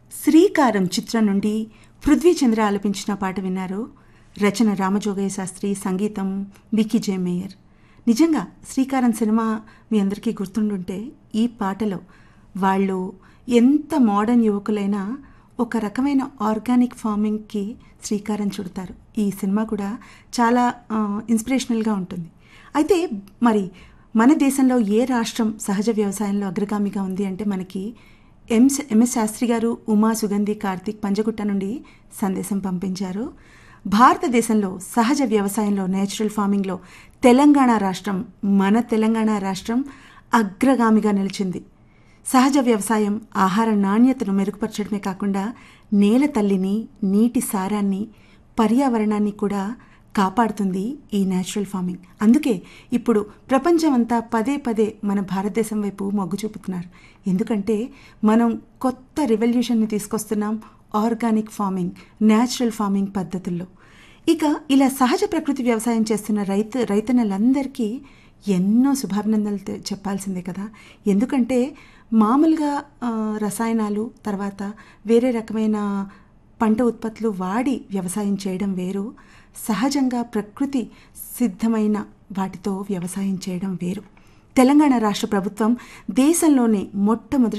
శ్రీకారం చిత్రం నుండి పృథ్వీచంద్ర ఆలపించిన పాట విన్నారు రచన రామజోగయ్య శాస్త్రి సంగీతం బికి జే మేయర్ నిజంగా శ్రీకారం సినిమా మీ అందరికీ గుర్తుండుంటే ఈ పాటలో వాళ్ళు ఎంత మోడర్న్ యువకులైనా ఒక రకమైన ఆర్గానిక్ ఫార్మింగ్కి శ్రీకారం చుడతారు ఈ సినిమా కూడా చాలా ఇన్స్పిరేషనల్గా ఉంటుంది అయితే మరి మన దేశంలో ఏ రాష్ట్రం సహజ వ్యవసాయంలో అగ్రగామిగా ఉంది అంటే మనకి ఎంఎస్ ఎంఎస్ శాస్త్రి గారు ఉమా సుగంధి కార్తీక్ పంజగుట్ట నుండి సందేశం పంపించారు భారతదేశంలో సహజ వ్యవసాయంలో నేచురల్ ఫార్మింగ్లో తెలంగాణ రాష్ట్రం మన తెలంగాణ రాష్ట్రం అగ్రగామిగా నిలిచింది సహజ వ్యవసాయం ఆహార నాణ్యతను మెరుగుపరచడమే కాకుండా నేల తల్లిని నీటి సారాన్ని పర్యావరణాన్ని కూడా కాపాడుతుంది ఈ న్యాచురల్ ఫార్మింగ్ అందుకే ఇప్పుడు ప్రపంచమంతా పదే పదే మన భారతదేశం వైపు మొగ్గు చూపుతున్నారు ఎందుకంటే మనం కొత్త రెవల్యూషన్ని తీసుకొస్తున్నాం ఆర్గానిక్ ఫార్మింగ్ న్యాచురల్ ఫార్మింగ్ పద్ధతుల్లో ఇక ఇలా సహజ ప్రకృతి వ్యవసాయం చేస్తున్న రైతు రైతన్నలందరికీ ఎన్నో శుభాభినందనలు తె- చెప్పాల్సిందే కదా ఎందుకంటే మామూలుగా ఆ, రసాయనాలు తర్వాత వేరే రకమైన పంట ఉత్పత్తులు వాడి వ్యవసాయం చేయడం వేరు సహజంగా ప్రకృతి సిద్ధమైన వాటితో వ్యవసాయం చేయడం వేరు తెలంగాణ రాష్ట్ర ప్రభుత్వం దేశంలోనే మొట్టమొదటి